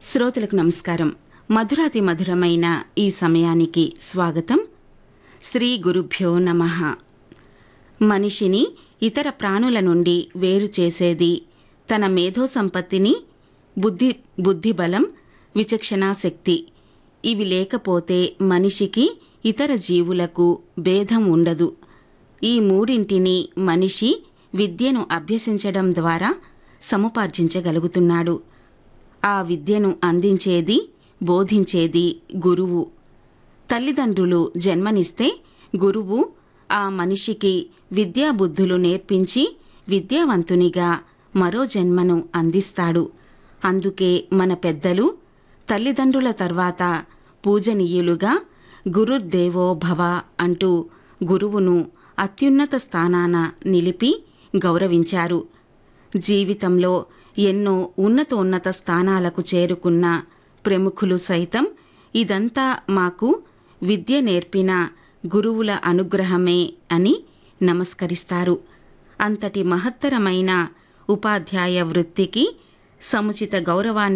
శ్రోతలకు నమస్కారం మధురాతి మధురమైన ఈ సమయానికి స్వాగతం శ్రీ గురుభ్యో నమ మనిషిని ఇతర ప్రాణుల నుండి వేరు చేసేది తన మేధో సంపత్తిని బుద్ధి బుద్ధిబలం విచక్షణా శక్తి ఇవి లేకపోతే మనిషికి ఇతర జీవులకు భేదం ఉండదు ఈ మూడింటిని మనిషి విద్యను అభ్యసించడం ద్వారా సముపార్జించగలుగుతున్నాడు ఆ విద్యను అందించేది బోధించేది గురువు తల్లిదండ్రులు జన్మనిస్తే గురువు ఆ మనిషికి విద్యాబుద్ధులు నేర్పించి విద్యావంతునిగా మరో జన్మను అందిస్తాడు అందుకే మన పెద్దలు తల్లిదండ్రుల తర్వాత పూజనీయులుగా గురుర్దేవో భవ అంటూ గురువును అత్యున్నత స్థానాన నిలిపి గౌరవించారు జీవితంలో ఎన్నో ఉన్నతోన్నత స్థానాలకు చేరుకున్న ప్రముఖులు సైతం ఇదంతా మాకు విద్య నేర్పిన గురువుల అనుగ్రహమే అని నమస్కరిస్తారు అంతటి మహత్తరమైన ఉపాధ్యాయ వృత్తికి సముచిత గౌరవాన్ని